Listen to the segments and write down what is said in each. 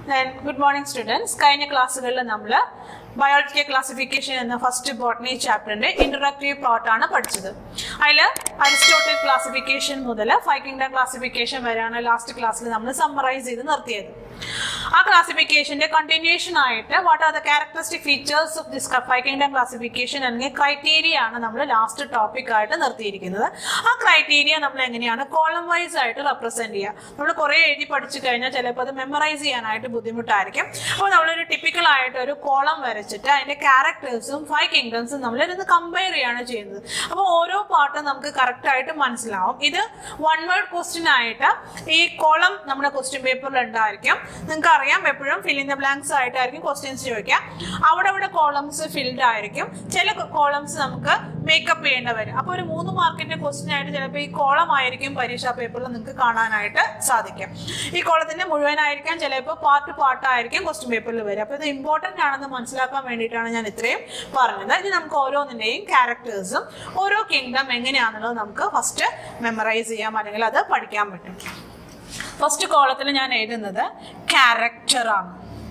Good morning students കഴിഞ്ഞ ക്ലാസ്സുകളിൽ നമ്മൾ ബയോളജിക്കൽ ക്ലാസിഫിക്കേഷൻ എന്ന ഫസ്റ്റ് ബോട്ടണി ചാപ്റ്ററിന്റെ ഇൻട്രഡക്റ്റീവ് പാർട്ട് ആണ് പഠിച്ചത് അതിൽ അരിസ്റ്റോട്ടിൽ ക്ലാസിഫിക്കേഷൻ മുതൽ ഫൈവ് കിങ്ഡം ക്ലാസിഫിക്കേഷൻ വരെയാണ് ലാസ്റ്റ് ക്ലാസ്സിൽ നമ്മൾ സമ്മറൈസ് ചെയ്ത് നിർത്തിയത് ആ ക്ലാസിഫിക്കേഷന്റെ കണ്ടിന്യൂഷൻ ആയിട്ട് what are the characteristic features of this five kingdom classification അല്ലെങ്കിൽ ക്രൈറ്റീരിയ ആണ് നമ്മൾ ലാസ്റ്റ് ടോപ്പിക് ആയിട്ട് നിർത്തിയിരിക്കുന്നത് ആ ക്രൈറ്റീരിയ നമ്മൾ എങ്ങനെയാണ് കോളം വൈസ് ആയിട്ട് റെപ്രസെന്റ് ചെയ്യുക നമ്മൾ കുറെ എഴുതി പഠിച്ചു കഴിഞ്ഞാൽ ചിലപ്പോൾ അത് മെമ്മറൈസ് ചെയ്യാനായിട്ട് ബുദ്ധിമുട്ടായിരിക്കും അപ്പോൾ നമ്മളൊരു ടിപ്പിക്കൽ ആയിട്ട് ഒരു കോളം വരച്ചിട്ട് അതിന്റെ ക്യാരക്ടേഴ്സും ഫൈവ് കിങ്ഡംസും നമ്മൾ ഇരുന്ന് കമ്പയർ ചെയ്യാണ് ചെയ്യുന്നത് അപ്പോൾ ഓരോ പാർട്ടും നമുക്ക് കറക്റ്റ് ആയിട്ട് മനസ്സിലാവും ഇത് വൺ വേർഡ് ക്വസ്റ്റ്യൻ ആയിട്ട് ഈ കോളം നമ്മുടെ ക്വസ്റ്റ്യൻ പേപ്പറിൽ ഉണ്ടായിരിക്കും നിങ്ങൾക്ക് അറിയാം എപ്പോഴും ഫിൽ ഇൻ ദ ബ്ലാങ്ക്സ് ആയിട്ടായിരിക്കും ക്വസ്റ്റ്യൻസ് ചോദിക്കുക അവിടെ അവിടെ കോളംസ് ഫിൽഡ് ആയിരിക്കും ചില കോളംസ് നമുക്ക് മേക്കപ്പ് ചെയ്യേണ്ട വരും അപ്പോൾ ഒരു മൂന്ന് മാർക്കിന്റെ ക്വസ്റ്റ്യൻ ആയിട്ട് ചിലപ്പോൾ ഈ കോളം ആയിരിക്കും പരീക്ഷാ പേപ്പറിൽ നിങ്ങൾക്ക് കാണാനായിട്ട് സാധിക്കും ഈ കോളത്തിന്റെ മുഴുവനായിരിക്കാം ചിലപ്പോൾ പാർട്ട് പാർട്ടായിരിക്കും ക്വസ്റ്റ്യൻ പേപ്പറിൽ വരും അപ്പോൾ ഇത് ഇമ്പോർട്ടന്റ് ആണെന്ന് മനസ്സിലാക്കാൻ വേണ്ടിയിട്ടാണ് ഞാൻ ഇത്രയും പറഞ്ഞത് ഇനി നമുക്ക് ഓരോന്നിന്റെയും ക്യാരക്ടേഴ്സും ഓരോ കിങ്ഡം എങ്ങനെയാണെന്നുള്ളത് നമുക്ക് ഫസ്റ്റ് മെമ്മറൈസ് ചെയ്യാം അല്ലെങ്കിൽ അത് പഠിക്കാൻ പറ്റും ഫസ്റ്റ് കോളത്തിൽ ഞാൻ എഴുതുന്നത് ക്യാരക്ടർ ആണ്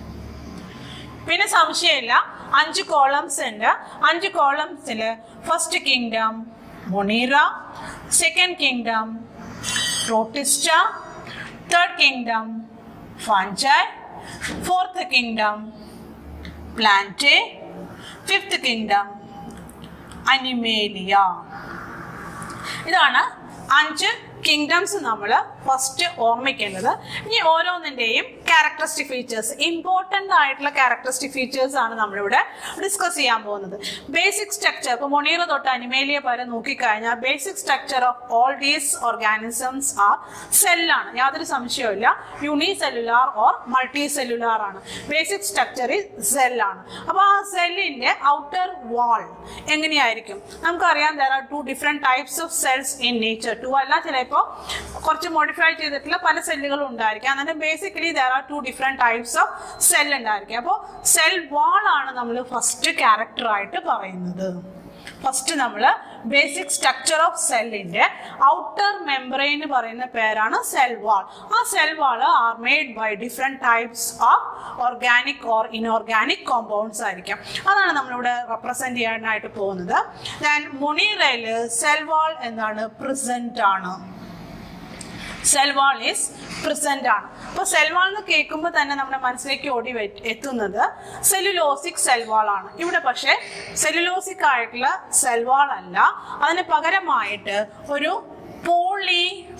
പിന്നെ സംശയമില്ല അഞ്ച് കോളംസ് ഉണ്ട് അഞ്ച് കോളംസിൽ first kingdom Monera second kingdom Protista third kingdom fungi fourth kingdom Plantae fifth kingdom Animalia ഇതാണ് അഞ്ച് കിങ്ഡംസ് നമ്മൾ ഫസ്റ്റ് ഓർമ്മിക്കേണ്ടത് ഇനി ഓരോന്നിൻ്റെയും ക്യാരക്ടറിസ്റ്റിക് ഫീച്ചേഴ്സ് ഇമ്പോർട്ടൻ്റ് ആയിട്ടുള്ള ക്യാരക്ടറിസ്റ്റിക് ഫീച്ചേഴ്സ് ആണ് നമ്മളിവിടെ ഡിസ്കസ് ചെയ്യാൻ പോകുന്നത് ബേസിക് സ്ട്രക്ചർ ഇപ്പോൾ മൊണീറ തൊട്ട് അനിമേലിയ വരെ നോക്കിക്കഴിഞ്ഞാൽ basic structure of all these organisms ആ സെല്ലാണ് യാതൊരു സംശയവുമില്ല unicellular or multicellular ആണ് ബേസിക് സ്ട്രക്ചർ സെല്ലാണ് അപ്പോൾ ആ സെല്ലിന്റെ ഔട്ടർ വാൾ എങ്ങനെയായിരിക്കും നമുക്കറിയാം there are two different types of cells in nature two അല്ല ചിലപ്പോൾ കുറച്ച് മോഡിഫൈ ചെയ്തിട്ടുള്ള പല സെല്ലുകളും ഉണ്ടായിരിക്കും അങ്ങനെ basically there are two different types of cell ഉണ്ടായിരിക്കും അപ്പോൾ സെൽ വാൾ ആണ് നമ്മൾ ഫസ്റ്റ് ക്യാരക്ടർ ആയിട്ട് പറയുന്നത് ഫസ്റ്റ് നമ്മൾ ബേസിക് സ്ട്രക്ചർ ഓഫ് സെല്ലിന്റെ ഔട്ടർ മെമ്പറൈൻ പറയുന്ന പേരാണ് സെൽ വാൾ ആ cell wall are made by different types of organic or inorganic compounds ആയിരിക്കും അതാണ് നമ്മളിവിടെ റെപ്രസെന്റ് ചെയ്യാനായിട്ട് പോകുന്നത് ദാൻ മുണീറയിൽ സെൽ വാൾ എന്താണ് പ്രസന്റ് ആണ് സെൽവാൾ ഈസ് പ്രസന്റ് ആണ് അപ്പോൾ സെൽവാൾ എന്ന് കേൾക്കുമ്പോൾ തന്നെ നമ്മുടെ മനസ്സിലേക്ക് ഓടി വെ- എത്തുന്നത് സെല്ലുലോസിക് സെൽവാൾ ആണ് ഇവിടെ പക്ഷേ സെല്ലുലോസിക് ആയിട്ടുള്ള സെൽവാൾ അല്ല അതിന് പകരമായിട്ട് ഒരു പോളി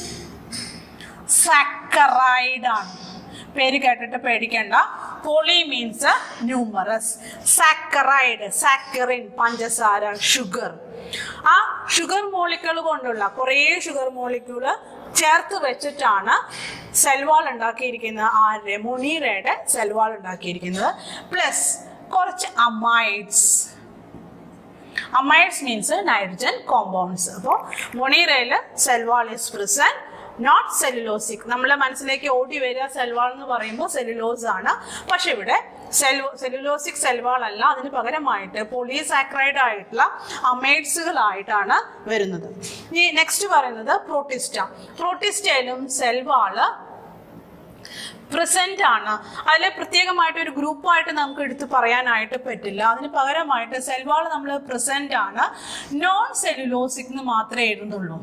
സാക്കറൈഡ് ആണ് പേര് കേട്ടിട്ട് പേടിക്കേണ്ട poly means numerous saccharide saccharin പഞ്ചസാര ഷുഗർ ആ ഷുഗർ മോളിക്യൂൾ കൊണ്ടുള്ള കുറേ ഷുഗർ മോളിക്യൂള് ചേർത്ത് വെച്ചിട്ടാണ് സെൽവാൾ ഉണ്ടാക്കിയിരിക്കുന്നത് ആരുടെ മുനീറയുടെ സെൽവാൾ ഉണ്ടാക്കിയിരിക്കുന്നത് പ്ലസ് കുറച്ച് amides amides means nitrogen compounds അപ്പോൾ മൊണീറയിൽ cell wall is present not cellulosic നമ്മളെ മനസ്സിലേക്ക് ഓടി വരിക സെൽവാൾ എന്ന് പറയുമ്പോൾ സെല്ലുലോസ് ആണ് പക്ഷെ ഇവിടെ സെൽ സെല്ലുലോസിക് സെൽവാൾ അല്ല അതിന് പകരമായിട്ട് പോളിസാക്രൈഡ് ആയിട്ടുള്ള അമൈഡ്സുകളായിട്ടാണ് വരുന്നത് ഇനി നെക്സ്റ്റ് പറയുന്നത് പ്രോട്ടിസ്റ്റ പ്രോട്ടിസ്റ്റയിലും സെൽവാള് പ്രസന്റ് ആണ് അതിൽ പ്രത്യേകമായിട്ട് ഒരു ഗ്രൂപ്പായിട്ട് നമുക്ക് എടുത്ത് പറയാനായിട്ട് പറ്റില്ല അതിന് പകരമായിട്ട് സെൽവാൾ നമ്മൾ പ്രസന്റ് ആണ് നോൺ സെല്ലുലോസിക് എന്ന് മാത്രമേ എഴുതുന്നുള്ളൂ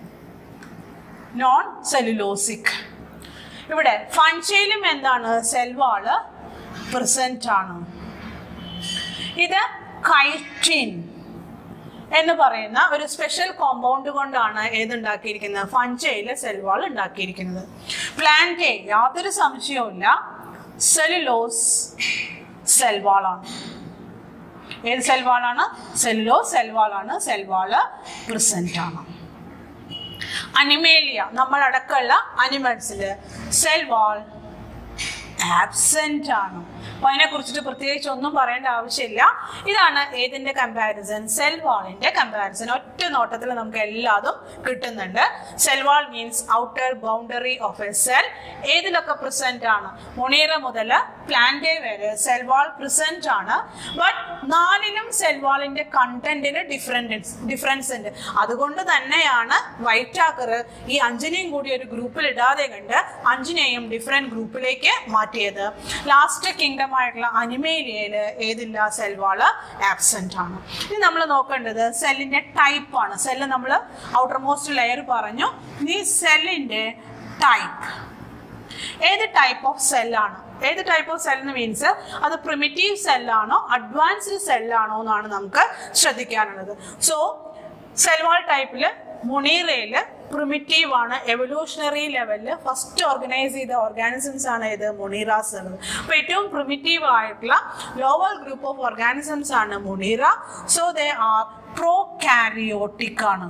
നോൺ സെല്ലുലോസിക് ഇവിടെ ഫൺചയിലും എന്താണ് സെൽവാള് പ്രസന്റ് ആണ് ഇത് കൈറ്റിൻ എന്ന് പറയുന്ന ഒരു സ്പെഷ്യൽ കോമ്പൗണ്ട് കൊണ്ടാണ് ഏതുണ്ടാക്കിയിരിക്കുന്നത് ഫഞ്ചയിലെ സെൽവാൾ ഉണ്ടാക്കിയിരിക്കുന്നത് പ്ലാന്റേ യാതൊരു സംശയവുമില്ല സെലുലോസ് സെൽവാളാണ് ഏത് സെൽവാളാണ് സെല്ലുലോസ് സെൽവാളാണ് സെൽവാള് പ്രസന്റ് ആണ് അനിമേലിയ നമ്മളടക്കമുള്ള അനിമൽസിൽ സെൽവാൾ ആബ്സെന്റ് ആണ് അപ്പൊ അതിനെ കുറിച്ചിട്ട് പ്രത്യേകിച്ച് ഒന്നും പറയേണ്ട ആവശ്യമില്ല ഇതാണ് ഏതിന്റെ കമ്പാരിസൺ സെൽ വാളിന്റെ കമ്പാരിസൺ ഒറ്റ നോട്ടത്തിൽ നമുക്ക് എല്ലാതും കിട്ടുന്നുണ്ട് cell wall means outer boundary of a cell ഏതിലൊക്കെ പ്രസന്റ് ആണ് മൊണീറ മുതൽ പ്ലാന്റേ വരെ സെൽ വാൾ പ്രസന്റ് ആണ് ബട്ട് നാലിലും സെൽ വാളിന്റെ കണ്ടന്റിന് ഡിഫറൻസ് ഡിഫറൻസ് ഉണ്ട് അതുകൊണ്ട് തന്നെയാണ് വൈറ്റാക്കർ ഈ അഞ്ചിനെയും കൂടി ഒരു ഗ്രൂപ്പിൽ ഇടാതെ കണ്ട് അഞ്ചിനെയും ഡിഫറെന്റ് ഗ്രൂപ്പിലേക്ക് മാറ്റി മാറ്റിയത് ലാസ്റ്റ് കിങ്ഡം ആയിട്ടുള്ള അനിമേലിയയിൽ ഏതില്ല സെൽ വാള് ആബ്സെന്റ് ആണ് ഇനി നമ്മൾ നോക്കേണ്ടത് സെല്ലിന്റെ ടൈപ്പ് ആണ് സെല്ല് നമ്മൾ ഔട്ടർ മോസ്റ്റ് ലെയർ പറഞ്ഞു ഈ സെല്ലിന്റെ ടൈപ്പ് ഏത് ടൈപ്പ് ഓഫ് സെല്ലാണ് ഏത് ടൈപ്പ് ഓഫ് സെൽ എന്ന് മീൻസ് അത് പ്രിമിറ്റീവ് സെല്ലാണോ അഡ്വാൻസ്ഡ് സെല്ലാണോ എന്നാണ് നമുക്ക് ശ്രദ്ധിക്കാനുള്ളത് സോ സെൽവാൾ ടൈപ്പിൽ മുണീറയില് പ്രിമിറ്റീവ് ആണ് എവല്യൂഷണറി ലെവലിൽ ഫസ്റ്റ് ഓർഗനൈസ് ചെയ്ത ഓർഗാനിസംസ് ആണ് ഇത് മുണീറാസ് എന്നത് അപ്പൊ ഏറ്റവും പ്രിമിറ്റീവ് ആയിട്ടുള്ള ലോവർ ഗ്രൂപ്പ് ഓഫ് ഓർഗാനിസംസ് ആണ് Monera so they are prokaryotic ആണ്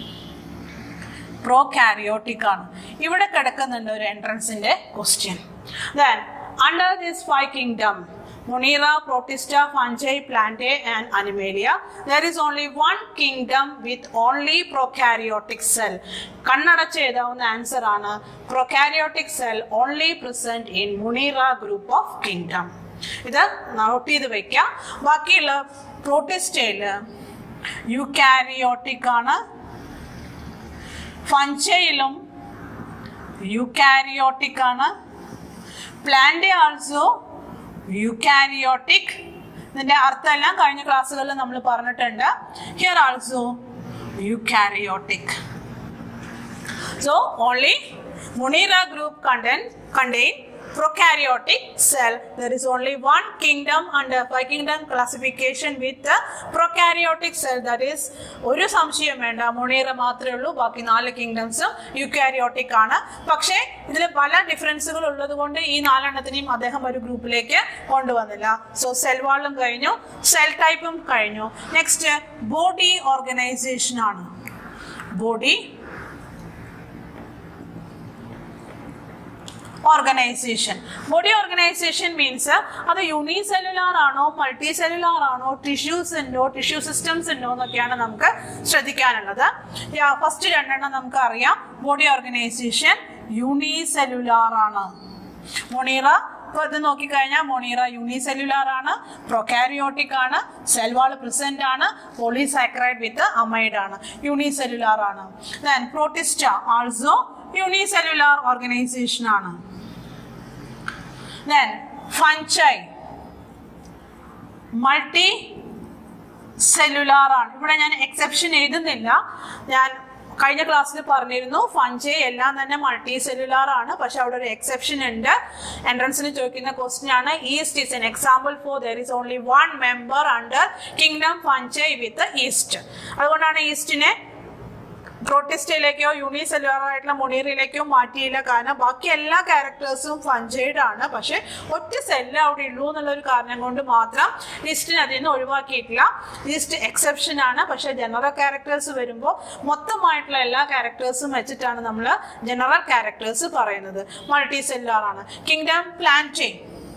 പ്രോ കാരിയോട്ടിക് ആണ് ഇവിടെ കിടക്കുന്നുണ്ട് ഒരു എൻട്രൻസിന്റെ question then under this five kingdom Monera, Protista, fungi, plantae, and Animalia. There is only one kingdom with only prokaryotic cell. കണ്ണടച്ച് എഴുതാവുന്ന answer ആണ് prokaryotic cell only present in Monera group of kingdom ഇത് note ചെയ്ത് വെക്കാം ബാക്കിയുള്ള പ്രോട്ടിസ്റ്റയില് eukaryotic ആണ് ഫഞ്ചയിലും യുക്കാരിയോട്ടിക് ആണ് പ്ലാന്റ് ആൾസോ യുക്കാരിയോട്ടിക് ഇതിന്റെ അർത്ഥം എല്ലാം കഴിഞ്ഞ ക്ലാസ്സുകളിൽ നമ്മൾ പറഞ്ഞിട്ടുണ്ട് here also eukaryotic so only Monera group contain contain prokaryotic cell there is only one kingdom under five kingdom classification with the prokaryotic cell that is ഒരു സംശയം വേണ്ട മൊണീറ മാത്രമേ ഉള്ളൂ ബാക്കി നാല് കിങ്ഡംസും യുക്കാരിയോട്ടിക് ആണ് പക്ഷേ ഇതിൽ പല ഡിഫറൻസുകൾ ഉള്ളത് കൊണ്ട് ഈ നാലെണ്ണത്തിനെയും അദ്ദേഹം ഒരു ഗ്രൂപ്പിലേക്ക് കൊണ്ടുവന്നില്ല സോ സെൽ വാളും കഴിഞ്ഞു സെൽ ടൈപ്പും കഴിഞ്ഞു നെക്സ്റ്റ് ബോഡി ഓർഗനൈസേഷൻ ആണ് body organisation body organisation means അത് യൂണിസെല്ലുലാർ ആണോ മൾട്ടി സെല്ലുലാർ ആണോ ടിഷ്യൂസ് ഉണ്ടോ ടിഷ്യൂ സിസ്റ്റംസ് ഉണ്ടോ എന്നൊക്കെയാണ് നമുക്ക് ശ്രദ്ധിക്കാനുള്ളത് ഫസ്റ്റ് രണ്ടെണ്ണം നമുക്ക് അറിയാം ബോഡി ഓർഗനൈസേഷൻ യൂണിസെല്ലുലാർ ആണ് മൊണീറ ഇപ്പൊ ഇത് നോക്കിക്കഴിഞ്ഞാൽ മൊണീറ യൂണിസെല്ലുലാർ ആണ് പ്രൊക്കാരിയോട്ടിക് ആണ് സെൽവാൾ പ്രസന്റ് ആണ് പോളിസാക്രൈഡ് വിത്ത് അമൈഡ് ആണ് യൂണിസെല്ലുലാർ ആണ് then Protista also unicellular organisation ആണ് ദെൻ ഫഞ്ചൈ മൾട്ടി സെല്ലുലാർ ആണ് ഇവിടെ ഞാൻ എക്സെപ്ഷൻ എഴുതുന്നില്ല ഞാൻ കഴിഞ്ഞ ക്ലാസ്സിൽ പറഞ്ഞിരുന്നു ഫഞ്ചെ എല്ലാം തന്നെ മൾട്ടി സെല്ലുലാർ ആണ് പക്ഷെ അവിടെ ഒരു എക്സെപ്ഷൻ ഉണ്ട് എൻട്രൻസിന് ചോദിക്കുന്ന ക്വസ്റ്റ്യൻ ആണ് yeast is an example for there is only one member under kingdom fungi with yeast അതുകൊണ്ടാണ് ഈസ്റ്റിനെ പ്രോട്ടിസ്റ്റയിലേക്കോ യൂണിസെല്ലുലാർ ആയിട്ടുള്ള മൊണീറിയിലേക്കോ മാറ്റിയില്ല കാരണം ബാക്കി എല്ലാ ക്യാരക്ടേഴ്സും ഫഞ്ചൈഡ് ആണ് പക്ഷെ ഒറ്റ സെല്ല് അവിടെ ഉള്ളൂ എന്നുള്ള ഒരു കാരണം കൊണ്ട് മാത്രം ലിസ്റ്റിന് അതിൽ നിന്ന് ഒഴിവാക്കിയിട്ടില്ല ലിസ്റ്റ് എക്സെപ്ഷൻ ആണ് പക്ഷെ ജനറൽ ക്യാരക്ടേഴ്സ് വരുമ്പോൾ മൊത്തമായിട്ടുള്ള എല്ലാ ക്യാരക്ടേഴ്സും വെച്ചിട്ടാണ് നമ്മൾ ജനറൽ ക്യാരക്ടേഴ്സ് പറയുന്നത് മൾട്ടി സെല്ലുലാർ ആണ് കിങ്ഡം പ്ലാന്റേ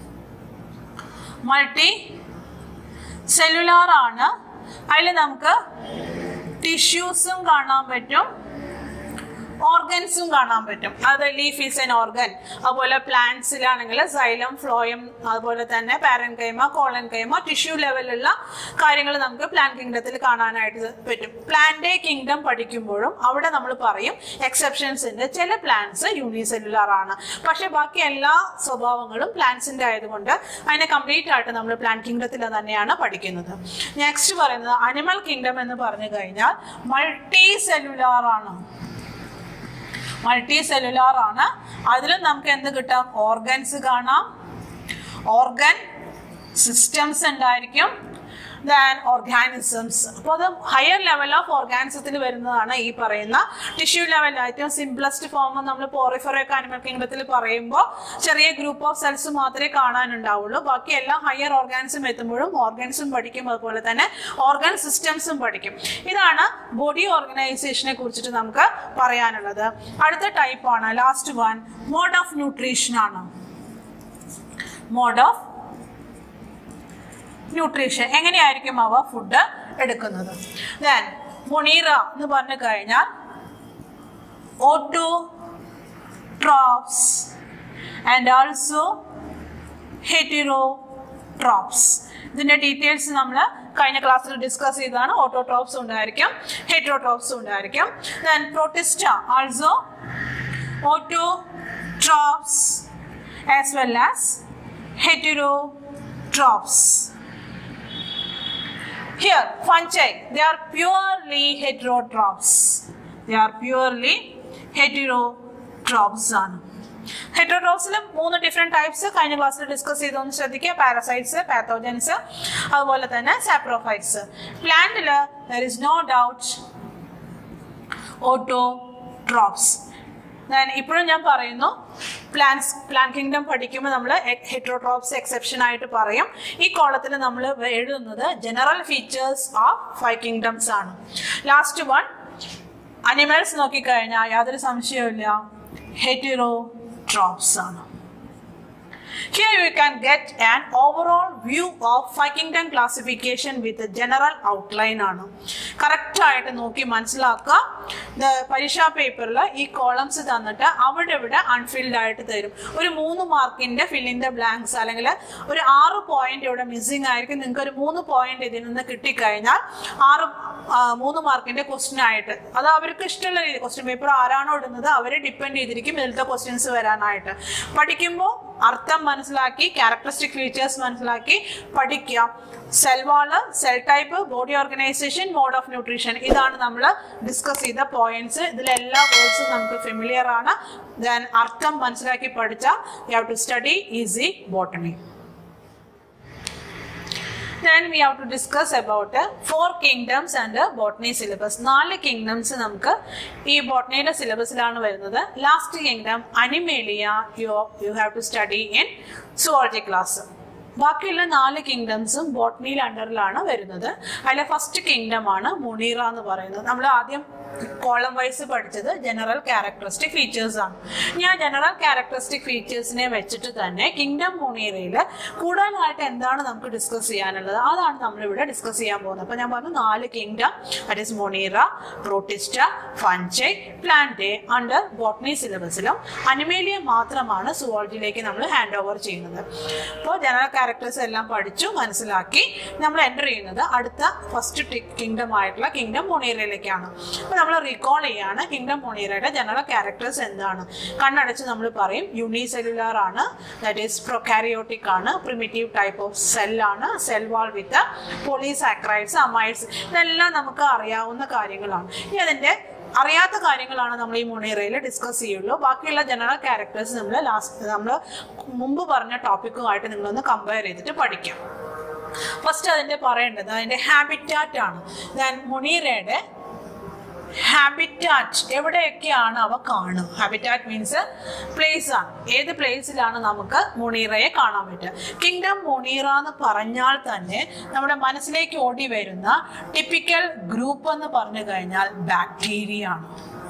മൾട്ടി സെല്ലുലാർ ആണ് അതിൽ നമുക്ക് ടിഷ്യൂസും കാണാൻ പറ്റും ഓർഗൻസും കാണാൻ പറ്റും അത് ലീഫ് ഈസ് എൻ ഓർഗൻ അതുപോലെ പ്ലാന്റ്സിലാണെങ്കിൽ സൈലം ഫ്ലോയം അതുപോലെ തന്നെ പാരൻ കൈമ കോളൻ കൈമ ടിഷ്യൂ ലെവലുള്ള കാര്യങ്ങൾ നമുക്ക് പ്ലാന്റ് കിങ്ഡത്തിൽ കാണാനായിട്ട് പറ്റും പ്ലാന്റ് കിങ്ഡം പഠിക്കുമ്പോഴും അവിടെ നമ്മൾ പറയും എക്സെപ്ഷൻസ് ഉണ്ട് ചില പ്ലാന്റ്സ് യൂണിസെല്ലുലാർ ആണ് പക്ഷെ ബാക്കി എല്ലാ സ്വഭാവങ്ങളും പ്ലാന്റ്സിന്റെ ആയതുകൊണ്ട് അതിനെ കംപ്ലീറ്റ് ആയിട്ട് നമ്മൾ പ്ലാന്റ് കിങ്ഡത്തിൽ തന്നെയാണ് പഠിക്കുന്നത് നെക്സ്റ്റ് പറയുന്നത് അനിമൽ കിങ്ഡം എന്ന് പറഞ്ഞു കഴിഞ്ഞാൽ മൾട്ടി സെല്ലുലാർ ആണ് മൾട്ടി സെല്ലുലാർ ആണ് അതിലും നമുക്ക് എന്ത് കിട്ടാം ഓർഗൻസ് കാണാം ഓർഗൻ സിസ്റ്റംസ് ഉണ്ടായിരിക്കും ദാൻ ഓർഗാനിസംസ് അപ്പോൾ അത് ഹയർ ലെവൽ ഓഫ് ഓർഗാനിസത്തിൽ വരുന്നതാണ് ഈ പറയുന്ന ടിഷ്യൂ ലെവൽ ഏറ്റവും സിംപ്ലസ്റ്റ് ഫോം നമ്മൾ പോറിഫറൊക്കെ അനിമൽ കിങ്ഡത്തിൽ പറയുമ്പോൾ ചെറിയ ഗ്രൂപ്പ് ഓഫ് സെൽസ് മാത്രമേ കാണാനുണ്ടാവുള്ളൂ ബാക്കി എല്ലാ ഹയർ ഓർഗാൻസും എത്തുമ്പോഴും ഓർഗൻസും പഠിക്കും അതുപോലെ തന്നെ ഓർഗൻ സിസ്റ്റംസും പഠിക്കും ഇതാണ് ബോഡി ഓർഗനൈസേഷനെ കുറിച്ചിട്ട് നമുക്ക് പറയാനുള്ളത് അടുത്ത ടൈപ്പാണ് last one mode of nutrition ആണ് മോഡ് ഓഫ് ന്യൂട്രീഷൻ എങ്ങനെയായിരിക്കും അവ ഫുഡ് എടുക്കുന്നത് ദെൻ മൊണീറ എന്ന് പറഞ്ഞു കഴിഞ്ഞാൽ autotrophs and also heterotrophs ഇതിന്റെ ഡീറ്റെയിൽസ് നമ്മൾ കഴിഞ്ഞ ക്ലാസ്സിൽ ഡിസ്കസ് ചെയ്തതാണ് ഓട്ടോട്രോപ്സ് ഉണ്ടായിരിക്കും ഹെറ്ററോട്രോപ്സ് ഉണ്ടായിരിക്കും then Protista also autotrophs as well as heterotrophs. Here, fungi, they are purely heterotrophs. They are purely heterotrophs ആണ് ഹെറ്ററോട്രോപ്സിൽ മൂന്ന് ഡിഫറെന്റ് ടൈപ്സ് കഴിഞ്ഞ ക്ലാസ്സിൽ ഡിസ്കസ് ചെയ്തൊന്ന് ശ്രദ്ധിക്കുക പാരസൈറ്റ്സ് പാത്തോജൻസ് അതുപോലെ തന്നെ സാപ്രോഫൈറ്റ്സ് പ്ലാന്റിൽ there is no doubt autotrophs ഞാൻ ഇപ്പോഴും ഞാൻ പറയുന്നു പ്ലാന്റ്സ് പ്ലാൻ കിങ്ഡം പഠിക്കുമ്പോൾ നമ്മൾ ഹെറ്ററോട്രോപ്സ് എക്സെപ്ഷൻ ആയിട്ട് പറയും ഈ കോളത്തിൽ നമ്മൾ എഴുതുന്നത് general features of five kingdoms ആണ് ലാസ്റ്റ് വൺ അനിമൽസ് നോക്കിക്കഴിഞ്ഞാൽ യാതൊരു സംശയവുമില്ല ഹെറ്ററോട്രോപ്സ് ആണ് Here you can get an overall view of five kingdom classification with a general outline ആണ് കറക്റ്റ് ആയിട്ട് നോക്കി മനസ്സിലാക്കുക ഇത് പരീക്ഷാ പേപ്പറിൽ ഈ കോളംസ് തന്നിട്ട് അവിടെ ഇവിടെ അൺഫിൽഡ് ആയിട്ട് തരും ഒരു മൂന്ന് മാർക്കിന്റെ ഫില്ലിംഗ് ദ ബ്ലാങ്ക്സ് അല്ലെങ്കിൽ ഒരു ആറ് പോയിന്റ് ഇവിടെ മിസ്സിംഗ് ആയിരിക്കും നിങ്ങൾക്ക് ഒരു മൂന്ന് പോയിന്റ് ഇതിൽ നിന്ന് കിട്ടിക്കഴിഞ്ഞാൽ ആറ് ആ, മൂന്ന് മാർക്കിന്റെ ക്വസ്റ്റ്യൻ ആയിട്ട് അത് അവർക്ക് ഇഷ്ടമുള്ള രീതി ക്വസ്റ്റ്യൻ പേപ്പർ ആരാണോ ഇടുന്നത് അവരെ ഡിപ്പെൻഡ് ചെയ്തിരിക്കും ഇതിലത്തെ ക്വസ്റ്റ്യൻസ് വരാനായിട്ട് പഠിക്കുമ്പോൾ അർത്ഥം മനസ്സിലാക്കി ക്യാരക്ടറിസ്റ്റിക് ഫീച്ചേഴ്സ് മനസ്സിലാക്കി പഠിക്കുക cell wall cell type body organisation mode of nutrition ഇതാണ് നമ്മൾ ഡിസ്കസ് ചെയ്ത പോയിന്റ്സ് ഇതിലെല്ലാ വേർഡ്സും നമുക്ക് ഫെമിലിയർ ആണ് ദെൻ അർത്ഥം മനസ്സിലാക്കി പഠിച്ചാൽ you have to study easy botany then we have to discuss about uh, four kingdoms and uh, botany syllabus നാല് kingdoms നമുക്ക് ഈ ബോട്ടണിയുടെ സിലബസിലാണ് വരുന്നത് last kingdom Animalia you you have to study in zoology class ബാക്കിയുള്ള നാല് കിങ്ഡംസും ബോട്ടണിയിൽ അണ്ടറിലാണ് വരുന്നത് അതിലെ ഫസ്റ്റ് കിങ്ഡം ആണ് മുണീറ എന്ന് പറയുന്നത് നമ്മൾ ആദ്യം കോളം വൈസ് പഠിച്ചത് ജനറൽ ക്യാരക്ടറിസ്റ്റിക് ഫീച്ചേഴ്സ് ആണ് ഞാൻ ജനറൽ ക്യാരക്ടറിസ്റ്റിക് ഫീച്ചേഴ്സിനെ വെച്ചിട്ട് തന്നെ കിങ്ഡം മുണീറയിൽ കൂടുതലായിട്ട് എന്താണ് നമുക്ക് ഡിസ്കസ് ചെയ്യാനുള്ളത് അതാണ് നമ്മളിവിടെ ഡിസ്കസ് ചെയ്യാൻ പോകുന്നത് അപ്പോൾ ഞാൻ പറഞ്ഞു നാല് kingdom that is Monera Protista fungi plant under botany സിലബസിലും അനിമേലിയ മാത്രമാണ് സുവോളജിയിലേക്ക് നമ്മൾ ഹാൻഡ് ഓവർ ചെയ്യുന്നത് അപ്പോൾ ജനറൽ ക്യാരക്ടേഴ്സ് എല്ലാം പഠിച്ചു മനസ്സിലാക്കി നമ്മൾ എൻ്റർ ചെയ്യുന്നത് അടുത്ത ഫസ്റ്റ് കിങ്ഡം ആയിട്ടുള്ള കിങ്ഡം മൊണീറയിലേക്കാണ് അപ്പോൾ നമ്മൾ റീകോൾ ചെയ്യാണ് കിങ്ഡം മൊണീറയുടെ ജനറൽ ക്യാരക്ടേഴ്സ് എന്താണ് കണ്ണടച്ച് നമ്മൾ പറയും യൂണിസെല്ലുലാർ ആണ് ദാറ്റ് ഈസ് പ്രൊക്കാരിയോട്ടിക് ആണ് പ്രിമിറ്റീവ് ടൈപ്പ് ഓഫ് സെല്ലാണ് cell wall with polysaccharides amides ഇതെല്ലാം നമുക്ക് അറിയാവുന്ന കാര്യങ്ങളാണ് ഇനി അതിൻ്റെ അറിയാത്ത കാര്യങ്ങളാണ് നമ്മൾ ഈ മൊണീറയിൽ ഡിസ്കസ് ചെയ്യുള്ളൂ ബാക്കിയുള്ള ജനറൽ ക്യാരക്ടേഴ്സ് നമ്മൾ ലാസ്റ്റ് നമ്മൾ മുമ്പ് പറഞ്ഞ ടോപ്പിക്കുമായിട്ട് നിങ്ങളൊന്ന് കമ്പയർ ചെയ്തിട്ട് പഠിക്കാം ഫസ്റ്റ് അതിൻ്റെ പറയേണ്ടത് അതിൻ്റെ ഹാബിറ്റാറ്റ് ആണ് ഞാൻ മൊണീറയുടെ ഹാബിറ്റാറ്റ് എവിടെയൊക്കെയാണ് അവ കാണും ഹാബിറ്റാറ്റ് മീൻസ് പ്ലേസ് ആണ് ഏത് പ്ലേസിലാണ് നമുക്ക് മുണീറയെ കാണാൻ പറ്റുക കിങ്ഡം മുണീറ എന്ന് പറഞ്ഞാൽ തന്നെ നമ്മുടെ മനസ്സിലേക്ക് ഓടി വരുന്ന ടിപ്പിക്കൽ ഗ്രൂപ്പ് എന്ന് പറഞ്ഞു കഴിഞ്ഞാൽ ബാക്ടീരിയ ആണ്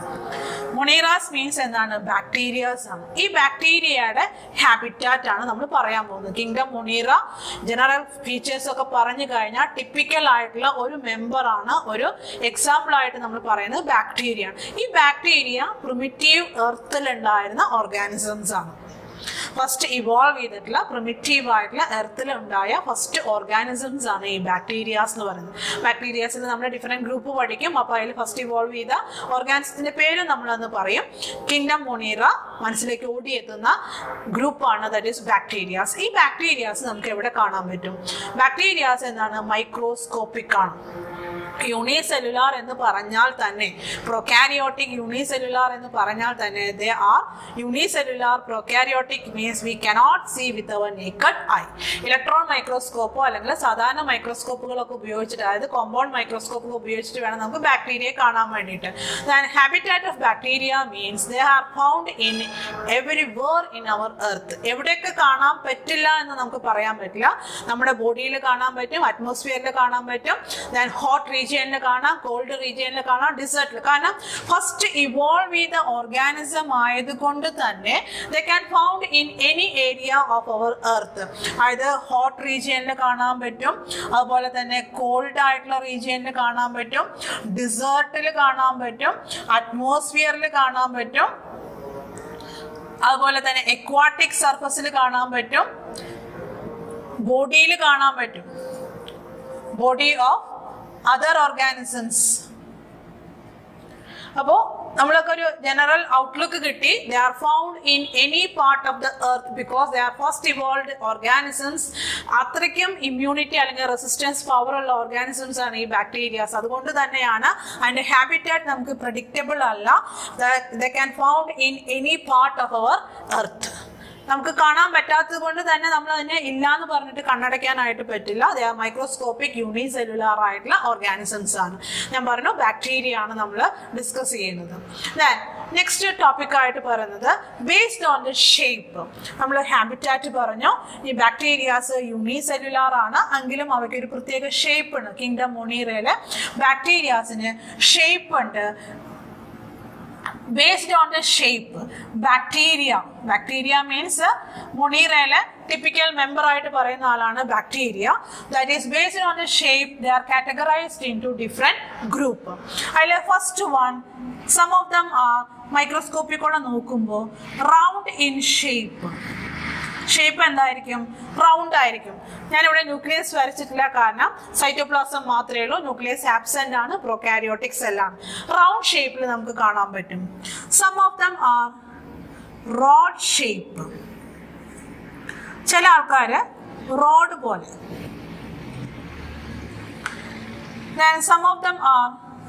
മൊണീറാസ് മീൻസ് എന്താണ് ബാക്ടീരിയാസ് ആണ് ഈ ബാക്ടീരിയയുടെ ഹാബിറ്റാറ്റ് ആണ് നമ്മൾ പറയാൻ പോകുന്നത് കിങ്ഡം മൊണീറ ജനറൽ ഫീച്ചേഴ്സ് ഒക്കെ പറഞ്ഞു കഴിഞ്ഞാൽ ടിപ്പിക്കൽ ആയിട്ടുള്ള ഒരു മെമ്പർ ആണ് ഒരു എക്സാമ്പിൾ ആയിട്ട് നമ്മൾ പറയുന്നത് ബാക്ടീരിയ ആണ് ഈ ബാക്ടീരിയ പ്രിമിറ്റീവ് എർത്തിലുണ്ടായിരുന്ന ഓർഗാനിസംസ് ആണ് ഫസ്റ്റ് ഇവോൾവ് ചെയ്തിട്ടുള്ള പ്രിമിറ്റീവ് ആയിട്ടുള്ള എർത്തിൽ ഉണ്ടായ ഫസ്റ്റ് ഓർഗാനിസംസ് ആണ് ഈ ബാക്ടീരിയാസ് എന്ന് പറയുന്നത് ബാക്ടീരിയാസിൽ നമ്മൾ ഡിഫറെന്റ് ഗ്രൂപ്പ് പഠിക്കും അപ്പോൾ അതിൽ ഫസ്റ്റ് ഇവോൾവ് ചെയ്ത ഓർഗാനിസത്തിന്റെ പേര് നമ്മളന്ന് പറയും കിങ്ഡം മൊണീറ മനസ്സിലേക്ക് ഓടിയെത്തുന്ന ഗ്രൂപ്പാണ് ദറ്റ് ഈസ് ബാക്ടീരിയാസ് ഈ ബാക്ടീരിയാസ് നമുക്ക് എവിടെ കാണാൻ പറ്റും ബാക്ടീരിയാസ് എന്താണ് മൈക്രോസ്കോപ്പിക് ആണ് യൂണിസെല്ലുലാർ എന്ന് പറഞ്ഞാൽ തന്നെ പ്രൊക്കാരിയോട്ടിക് യൂണിസെല്ലുലാർ എന്ന് പറഞ്ഞാൽ തന്നെ they are unicellular prokaryotic means we cannot see with our naked eye electron മൈക്രോസ്കോപ്പോ അല്ലെങ്കിൽ സാധാരണ മൈക്രോസ്കോപ്പുകളൊക്കെ ഉപയോഗിച്ചിട്ട് അതായത് കോമ്പൗണ്ട് മൈക്രോസ്കോപ്പ് ഉപയോഗിച്ചിട്ട് വേണം നമുക്ക് ബാക്ടീരിയയെ കാണാൻ വേണ്ടിയിട്ട് habitat of bacteria means they are found in everywhere in our earth എവിടെയൊക്കെ കാണാൻ പറ്റില്ല എന്ന് നമുക്ക് പറയാൻ പറ്റില്ല നമ്മുടെ ബോഡിയിൽ കാണാൻ പറ്റും അറ്റ്മോസ്ഫിയറിൽ കാണാൻ പറ്റും ദെൻ ഹോട്ട് റീജിയനിൽ കാണാം കോൾഡ് റീജിയനിൽ കാണാം ഡിസേർട്ടിൽ കാരണം ഫസ്റ്റ് ഇവോൾവ് ചെയ്ത ഓർഗാനിസം ആയതുകൊണ്ട് തന്നെ they can found in any area of our earth അതായത് ഹോട്ട് റീജിയനിൽ കാണാൻ പറ്റും അതുപോലെ തന്നെ കോൾഡ് ആയിട്ടുള്ള റീജിയനിൽ കാണാൻ പറ്റും ഡിസേർട്ടിൽ കാണാൻ പറ്റും അറ്റ്മോസ്ഫിയറിൽ കാണാൻ പറ്റും അതുപോലെ തന്നെ എക്വാട്ടിക് സർഫസിൽ കാണാൻ പറ്റും ബോഡിയിൽ കാണാൻ പറ്റും ബോഡി ഓഫ് അതർ ഓർഗാനിസംസ് അപ്പോൾ നമ്മളൊക്കെ ഒരു ജനറൽ ഔട്ട്ലുക്ക് കിട്ടി they are found in any part of the earth because they are first evolve organisms അത്രയ്ക്കും ഇമ്മ്യൂണിറ്റി അല്ലെങ്കിൽ റെസിസ്റ്റൻസ് പവർ ഉള്ള ഓർഗാനിസംസ് ആണ് ഈ ബാക്ടീരിയാസ് അതുകൊണ്ട് തന്നെയാണ് അതിന്റെ ഹാബിറ്റാറ്റ് നമുക്ക് പ്രഡിക്റ്റബിൾ അല്ല they can found in any part of our earth നമുക്ക് കാണാൻ പറ്റാത്തത് കൊണ്ട് തന്നെ നമ്മൾ അതിനെ ഇല്ല എന്ന് പറഞ്ഞിട്ട് കണ്ണടയ്ക്കാനായിട്ട് പറ്റില്ല അത് മൈക്രോസ്കോപ്പിക് യൂണി സെല്ലുലാർ ആയിട്ടുള്ള ഓർഗാനിസംസ് ആണ് ഞാൻ പറഞ്ഞു ബാക്ടീരിയ ആണ് നമ്മൾ ഡിസ്കസ് ചെയ്യുന്നത് ദെൻ നെക്സ്റ്റ് ടോപ്പിക് ആയിട്ട് പറയുന്നത് ബേസ്ഡ് ഓൺ ദ ഷേപ്പ് നമ്മൾ ഹാബിറ്റാറ്റ് പറഞ്ഞു ഈ ബാക്ടീരിയാസ് യൂണി സെല്ലുലാർ ആണ് എങ്കിലും അവയ്ക്ക് ഒരു പ്രത്യേക ഷേപ്പ് ഉണ്ട് കിങ്ഡം മൊണീറയിലെ ബാക്ടീരിയാസിന് ഷേപ്പ് ഉണ്ട് based on the shape bacteria bacteria means മുണീറയിലെ ടിപ്പിക്കൽ മെമ്പർ ആയിട്ട് പറയുന്ന ആളാണ് bacteria that is based on the shape they are categorised into different group അതിലെ first one some of them are മൈക്രോസ്കോപ്പിൽ കൂടെ നോക്കുമ്പോൾ റൗണ്ട് ഇൻ ഷേപ്പ് ഷേപ്പ് എന്തായിരിക്കും round ആയിരിക്കും ഞാനിവിടെ ന്യൂക്ലിയസ് വരച്ചിട്ടില്ല കാരണം സൈറ്റോപ്ലാസം മാത്രമേ ഉള്ളൂ ന്യൂക്ലിയസ് ആബ്സെന്റ് ആണ് പ്രൊകാരിയോട്ടിക് സെല്ലാണ് റൗണ്ട് ഷേപ്പിൽ നമുക്ക് കാണാൻ പറ്റും some of them are rod shape ചില ആൾക്കാര് റോഡ് പോലെ some of them are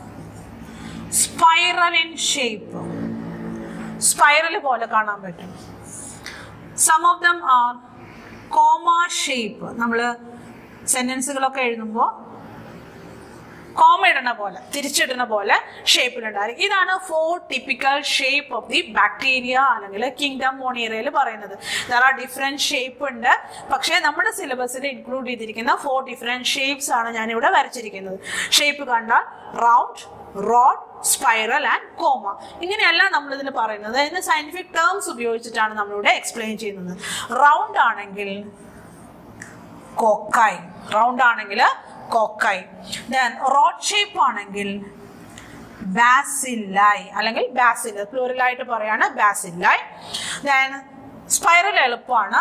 spiral in shape spiral പോലെ കാണാൻ പറ്റും some of them are comma shape നമ്മൾ സെന്റൻസുകളൊക്കെ എഴുതുമ്പോൾ കോമ ഇടുന്ന പോലെ തിരിച്ചിടുന്ന പോലെ ഷേപ്പിലുണ്ടായിരിക്കും ഇതാണ് four typical shape of the bacteria അല്ലെങ്കിൽ കിങ്ഡം മോണിയറയിൽ പറയുന്നത് ദർ ആർ ഡിഫറെന്റ് ഷേപ്പ് ഉണ്ട് പക്ഷേ നമ്മുടെ സിലബസിൽ ഇൻക്ലൂഡ് ചെയ്തിരിക്കുന്ന ഫോർ ഡിഫറെന്റ് ഷേപ്സ് ആണ് ഞാനിവിടെ വരച്ചിരിക്കുന്നത് ഷേപ്പ് കണ്ടാൽ round rod spiral and comma ഇങ്ങനെയല്ല നമ്മൾ ഇതിൽ പറയുന്നത് അതിന് സയന്റിഫിക് ടേംസ് ഉപയോഗിച്ചിട്ടാണ് നമ്മളിവിടെ എക്സ്പ്ലെയിൻ ചെയ്യുന്നത് റൗണ്ട് ആണെങ്കിൽ കോക്കായി റൗണ്ട് ആണെങ്കിൽ കോക്കായി ദെൻ റോഡ് ഷേപ്പ് ആണെങ്കിൽ ബാസില്ലായി അല്ലെങ്കിൽ ബാസിൽ പ്ലൂറലായിട്ട് പറയാണ് ബാസില്ലായി ദെൻ സ്പൈറൽ എളുപ്പമാണ്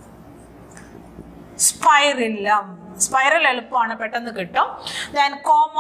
സ്പൈറില്ലം സ്പൈറൽ എളുപ്പമാണ് പെട്ടെന്ന് കിട്ടും ദെൻ കോമ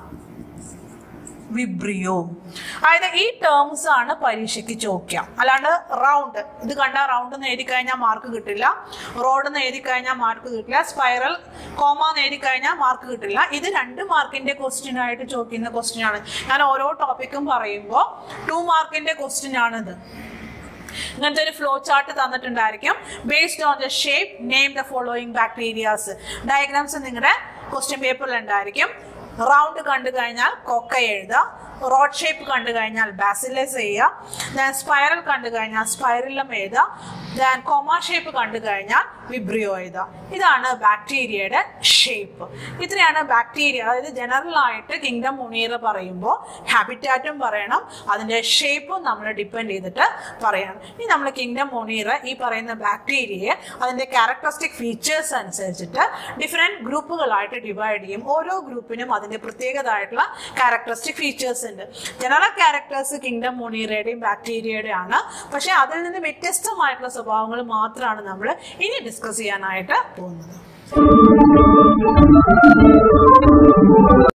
വിബ്രിയോ അതായത് ഈ ടേംസ് ആണ് പരീക്ഷയ്ക്ക് ചോദിക്കാം അല്ലാണ്ട് റൗണ്ട് ഇത് കണ്ട റൗണ്ട് എന്ന് എഴുതി കഴിഞ്ഞാൽ മാർക്ക് കിട്ടില്ല റോഡ് എന്ന് എഴുതി കഴിഞ്ഞാൽ മാർക്ക് കിട്ടില്ല സ്പൈറൽ കോമ എന്ന് എഴുതി കഴിഞ്ഞാൽ മാർക്ക് കിട്ടില്ല ഇത് രണ്ട് മാർക്കിന്റെ ക്വസ്റ്റ്യൻ ആയിട്ട് ചോദിക്കുന്ന ക്വസ്റ്റ്യൻ ആണ് ഞാൻ ഓരോ ടോപ്പിക്കും പറയുമ്പോൾ ടു മാർക്കിന്റെ ക്വസ്റ്റ്യൻ ആണിത് ഇങ്ങനത്തെ ഒരു ഫ്ലോ ചാർട്ട് തന്നിട്ടുണ്ടായിരിക്കും based on the shape name the following bacterias diagrams നിങ്ങളുടെ ക്വസ്റ്റ്യൻ പേപ്പറിൽ ഉണ്ടായിരിക്കും റൗണ്ട് കണ്ടു കഴിഞ്ഞാൽ കൊക്ക എഴുതുക റോഡ് ഷേപ്പ് കണ്ടു കഴിഞ്ഞാൽ ബാസിലസ് ചെയ്യുക ദാൻ സ്പൈറൽ കണ്ടു കഴിഞ്ഞാൽ സ്പൈറലം എഴുതുക ദാൻ കൊമ ഷേപ്പ് കണ്ടു കഴിഞ്ഞാൽ വിബ്രിയോ എഴുതുക ഇതാണ് ബാക്ടീരിയയുടെ ഷേപ്പ് ഇത്രയാണ് ബാക്ടീരിയ അതായത് ജനറൽ ആയിട്ട് കിങ്ഡം മുനീറ പറയുമ്പോൾ ഹാബിറ്റാറ്റും പറയണം അതിന്റെ ഷേപ്പും നമ്മൾ ഡിപ്പെൻഡ് ചെയ്തിട്ട് പറയണം ഇനി നമ്മൾ കിങ്ഡം മുനീറ ഈ പറയുന്ന ബാക്ടീരിയയെ അതിന്റെ ക്യാരക്ടറിസ്റ്റിക് ഫീച്ചേഴ്സ് അനുസരിച്ചിട്ട് ഡിഫറെന്റ് ഗ്രൂപ്പുകളായിട്ട് ഡിവൈഡ് ചെയ്യും ഓരോ ഗ്രൂപ്പിനും അതിന്റെ പ്രത്യേകതായിട്ടുള്ള ക്യാരക്ടറിസ്റ്റിക് ഫീച്ചേഴ്സ് ഉണ്ട് ജനറൽ ക്യാരക്ടേഴ്സ് കിങ്ഡം മുനീറയുടെയും ബാക്ടീരിയയുടെയും ആണ് പക്ഷെ അതിൽ നിന്ന് വ്യത്യസ്തമായിട്ടുള്ള സ്വഭാവങ്ങൾ മാത്രമാണ് നമ്മൾ ഇനി ഡിസ്കസ് ചെയ്യാനായിട്ട് പോകുന്നത്